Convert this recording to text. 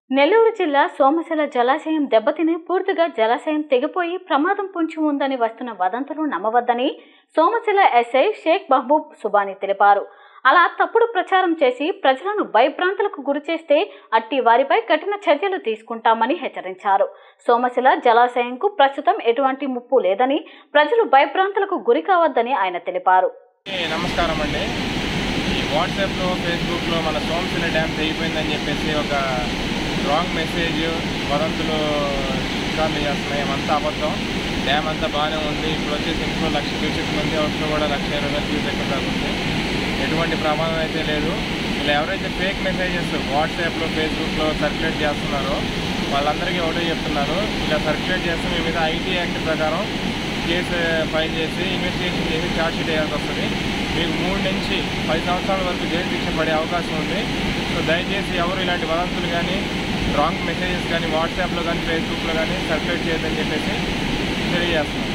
నెల్లూరు జిల్లా సోమశిల జలాశయం దెబ్బతిని పూర్తిగా జలాశయం తెగిపోయి ప్రమాదం పొంచి ఉందని వస్తున్న వదంతులు నమ్మవద్దని సోమశిల ఎస్ఐ షేక్ మహబూబ్ సుబానీ తెలిపారు అలా తప్పుడు ప్రచారం చేసి ప్రజలను భయభ్రాంతులకు గురిచేస్తే అట్టి వారిపై కఠిన చర్యలు తీసుకుంటామని హెచ్చరించారు సోమశిల జలాశయంకు ప్రస్తుతం ఎటువంటి ముప్పు లేదని ప్రజలు భయభ్రాంతులకు గురి కావద్దని ఆయన తెలిపారు ఏ, నమస్కారం అండి ఈ వాట్సాప్లో ఫేస్బుక్లో మన సోమశిల డ్యామ్ తెగిపోయిందని చెప్పేసి ఒక రాంగ్ మెసేజ్ వదంతులు రికార్డులు చేస్తున్నాయి ఏమంతా అబద్ధం డ్యామ్ అంతా బాగానే ఉంది ఇప్పుడు వచ్చేసి ఇంట్లో లక్ష క్యూసెక్ ఉంది అవుట్లో కూడా లక్ష ఇరవై వేల క్యూసెక్ దాకా ఉంది ఎటువంటి ప్రమాదం అయితే లేదు ఇలా ఎవరైతే ఫేక్ మెసేజెస్ వాట్సాప్లో ఫేస్బుక్లో సర్క్యులేట్ చేస్తున్నారో వాళ్ళందరికీ ఒకటే చెప్తున్నారు ఇలా సర్క్యులేట్ చేస్తే మీ మీద ఐటీ యాక్ట్ ప్రకారం కేసు ఫైల్ చేసి ఇన్వెస్టిగేషన్ చేసి ఛార్జ్ షీట్ వేయాల్సి వస్తుంది మీకు మూడు నుంచి పది సంవత్సరాల వరకు జైలు శిక్ష పడే అవకాశం ఉంది సో దయచేసి ఎవరు ఇలాంటి వదంతులు కానీ రాంగ్ మెసేజెస్ కానీ వాట్సాప్లో కానీ ఫేస్బుక్లో కానీ సర్క్యులేట్ చేయొద్దని చెప్పేసి తెలియజేస్తున్నాం